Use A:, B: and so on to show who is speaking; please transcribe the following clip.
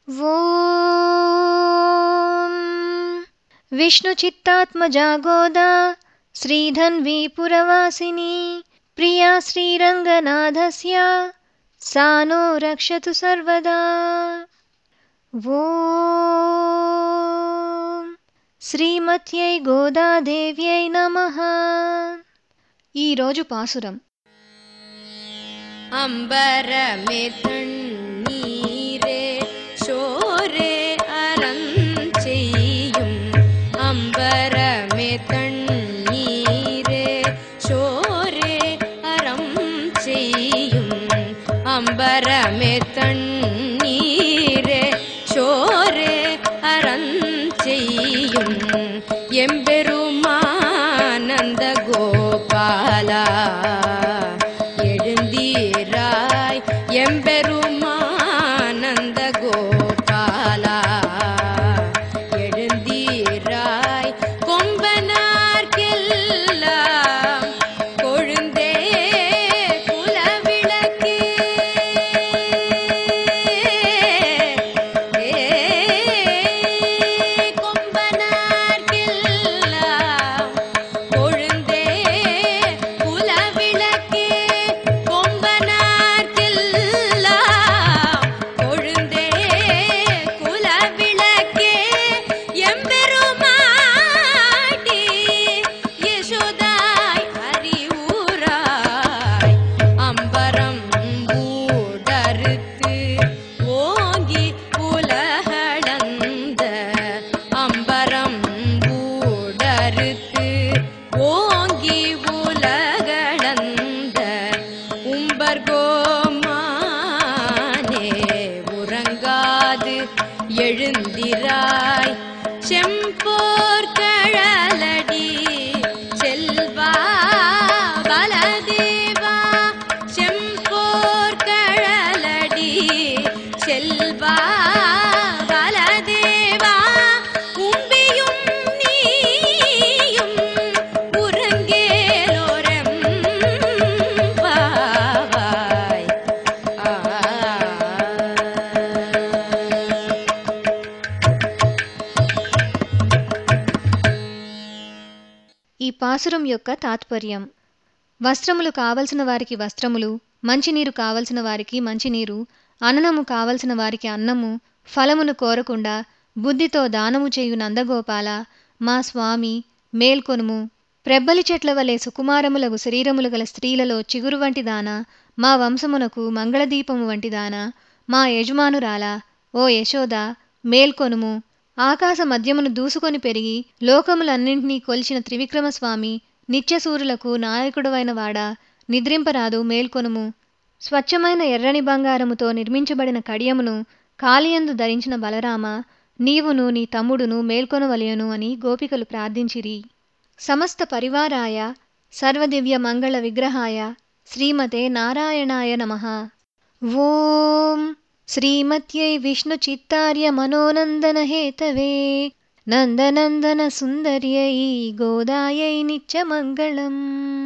A: ॐ विष्णुचित्तात्मजा गोदा श्रीधन्वी पुरवासिनी प्रिया श्रीरङ्गनाथस्य सा नो रक्षतु सर्वदा ॐ శ్రీమత్యై గోదాదేవ్యై నమః ఈరోజు పాసురం
B: அம்பரமே தண்ணீரே சோரே அறஞ்செய்யும் அம்பரமே தண்ணீரே சோரே அறம் செய்யும் அம்பரமே தண்ணீரே சோரே அறஞ்செய்யும் எம்பெருமானந்த கோபாலா எழுந்தீராய் எம்பெருமானந்த கோபாலா எழுந்தீராய் கொம்பனார்க்கெல்லாம் கொழுந்தே குலவிளக்கு கொம்பனார்க்கெல்லாம் கொழுந்தே குலவிளக்கு கொம்பனார்க்கெல்லாம் கொழுந்தே குலவிளக்கே எம்பெருமாட்டி யசோதாய் அறிவுராய் அம்பரம் பூடறுத்து ஓங்கி உலகளந்த அம்பரம் பூடறுத்து ஓங்கி உலகளந்த உம்பர்கோமானே உறங்காது எழுந்திராய் செம்போர் கழலடி செல்வா பலதேவா செம்போர் கழலடி செல்வா பலதேவா உம்பியும் நீயும் உறங்கேலோரம் பாவாய் ஆ
A: ఈ పాసురం యొక్క తాత్పర్యం వస్త్రములు కావలసిన వారికి వస్త్రములు మంచినీరు కావలసిన వారికి మంచినీరు అన్నము కావలసిన వారికి అన్నము ఫలమును కోరకుండా బుద్ధితో దానము చేయు నందగోపాల మా స్వామి మేల్కొనుము ప్రెబ్బలి చెట్ల వలె సుకుమారములగు శరీరములు గల స్త్రీలలో చిగురు వంటి దాన మా వంశమునకు మంగళదీపము వంటి దాన మా యజమానురాల ఓ యశోద మేల్కొనుము ఆకాశ మధ్యమును దూసుకొని పెరిగి లోకములన్నింటినీ కొలిచిన త్రివిక్రమస్వామి నిత్యసూరులకు నాయకుడవైన వాడా నిద్రింపరాదు మేల్కొనుము స్వచ్ఛమైన ఎర్రని బంగారముతో నిర్మించబడిన కడియమును కాలియందు ధరించిన బలరామ నీవును నీ తమ్ముడును మేల్కొనవలయను అని గోపికలు ప్రార్థించిరి సమస్త పరివారాయ సర్వదివ్య మంగళ విగ్రహాయ శ్రీమతే నారాయణాయ నమః ఓం శ్రీమత్యై విష్ణుచిత్తార్య మనోనందన హేతవే నందనందన సుందర్యై గోదాయై నిత్యమంగళం